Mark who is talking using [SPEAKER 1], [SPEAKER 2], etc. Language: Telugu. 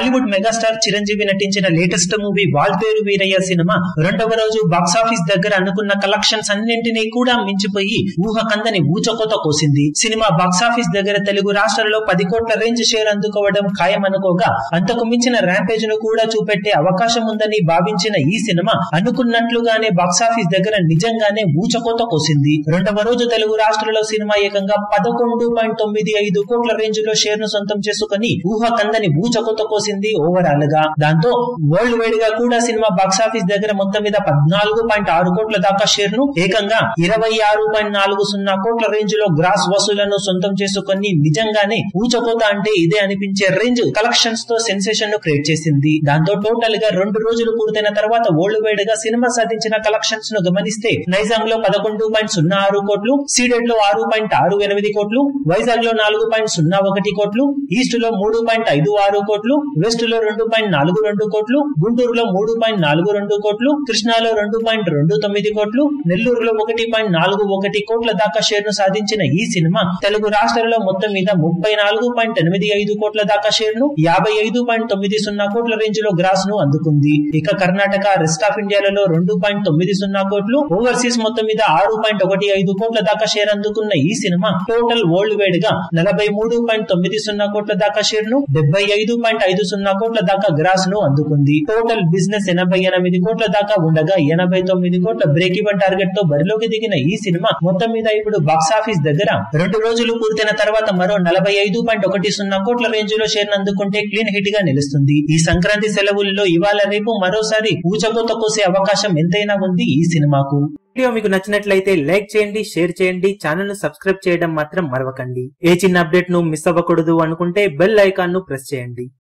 [SPEAKER 1] టాలీవుడ్ మెగాస్టార్ చిరంజీవి నటించిన లేటెస్ట్ మూవీ వాల్తేరు వీరయ్య సినిమా రెండవ రోజు బాక్సాఫీస్ దగ్గర అనుకున్న కలెక్షన్స్ అన్నింటినీ కూడా మించిపోయి ఊహ కందని ఊచకోత కోసింది సినిమా బాక్సాఫీస్ దగ్గర తెలుగు రాష్ట్రాల్లో పది కోట్ల రేంజ్ షేర్ అందుకోవడం ఖాయం అనుకోగా అంతకు మించిన ర్యాంపేజ్ ను కూడా చూపెట్టే అవకాశం ఉందని భావించిన ఈ సినిమా అనుకున్నట్లుగానే బాక్సాఫీస్ దగ్గర నిజంగానే ఊచకోత కోసింది రెండవ రోజు తెలుగు రాష్ట్రాల్లో సినిమా ఏకంగా పదకొండు పాయింట్ తొమ్మిది ఐదు కోట్ల రేంజ్ లో షేర్ ను సొంతం చేసుకుని ఊహ కందని ఊచకోత కోసింది ఓవరాల్ గా దాంతో వరల్డ్ వైడ్ గా కూడా సినిమా బాక్సాఫీస్ దగ్గర మొత్తం మీద పద్నాలుగు పాయింట్ ఆరు కోట్ల దాకా షేర్ ను ఏకంగా ఇరవై ఆరు పాయింట్ నాలుగు సున్నా కోట్ల రేంజ్ లో గ్రాస్ వసూలను సొంతం చేసుకుని నిజంగానే ఊచకోత అంటే ఇదే అనిపించే రేంజ్ కలెక్షన్స్ తో సెన్సేషన్ ను క్రియేట్ చేసింది దాంతో టోటల్ గా రెండు రోజులు పూర్తయిన తర్వాత వరల్డ్ వైడ్ గా సినిమా సాధించిన కలెక్షన్స్ ను గమనిస్తే నైజాం లో పదకొండు పాయింట్ సున్నా ఆరు కోట్లు సీడెడ్ లో ఆరు పాయింట్ ఆరు ఎనిమిది కోట్లు వైజాగ్ లో నాలుగు పాయింట్ సున్నా ఒకటి కోట్లు ఈస్ట్ లో మూడు పాయింట్ ఐదు ఆరు కోట్లు వెస్ట్ లో రెండు పాయింట్ నాలుగు రెండు కోట్లు గుంటూరులో మూడు పాయింట్ నాలుగు రెండు కోట్లు కృష్ణాలో రెండు పాయింట్ రెండు తొమ్మిది కోట్లు నెల్లూరులో ఒకటి పాయింట్ నాలుగు ఒకటి కోట్ల దాకా షేర్ ను సాధించిన ఈ సినిమా తెలుగు రాష్ట్రాల్లో మొత్తం మీద ముప్పై నాలుగు పాయింట్ ఎనిమిది ఐదు కోట్ల దాకా షేర్ ను యాభై ఐదు పాయింట్ తొమ్మిది సున్నా కోట్ల రేంజ్ లో గ్రాస్ ను అందుకుంది ఇక కర్ణాటక రెస్ట్ ఆఫ్ ఇండియాలలో రెండు పాయింట్ తొమ్మిది సున్నా కోట్లు ఓవర్సీస్ మొత్తం మీద ఆరు పాయింట్ ఒకటి ఐదు కోట్ల దాకా షేర్ అందుకున్న ఈ సినిమా టోటల్ వరల్డ్ వైడ్ గా నలభై మూడు పాయింట్ తొమ్మిది సున్నా కోట్ల దాకా షేర్ ను డెబ్బై ఐదు పాయింట్ ఐదు సున్నా కోట్ల దాకా గ్రాస్ ను అందుకుంది టోటల్ బిజినెస్ ఎనభై ఎనిమిది కోట్ల దాకా ఉండగా ఎనభై తొమ్మిది కోట్ల బ్రేక్ ఈవెన్ టార్గెట్ తో బరిలోకి దిగిన ఈ సినిమా మొత్తం మీద ఇప్పుడు బాక్సాఫీస్ దగ్గర రెండు రోజులు పూర్తయిన తర్వాత మరో నలభై ఐదు పాయింట్ ఒకటి సున్నా కోట్ల రేంజ్ లో షేర్ అందుకుంటే క్లీన్ హిట్ గా నిలుస్తుంది ఈ సంక్రాంతి సెలవుల్లో ఇవాళ రేపు మరోసారి ఊచకోత కోసే అవకాశం ఎంతైనా ఉంది ఈ సినిమాకు
[SPEAKER 2] వీడియో మీకు నచ్చినట్లయితే లైక్ చేయండి షేర్ చేయండి ఛానల్ ను సబ్స్క్రైబ్ చేయడం మాత్రం మరవకండి ఏ చిన్న అప్డేట్ ను మిస్ అవ్వకూడదు అనుకుంటే బెల్ ఐకాన్ ను ప్రెస్ చేయండి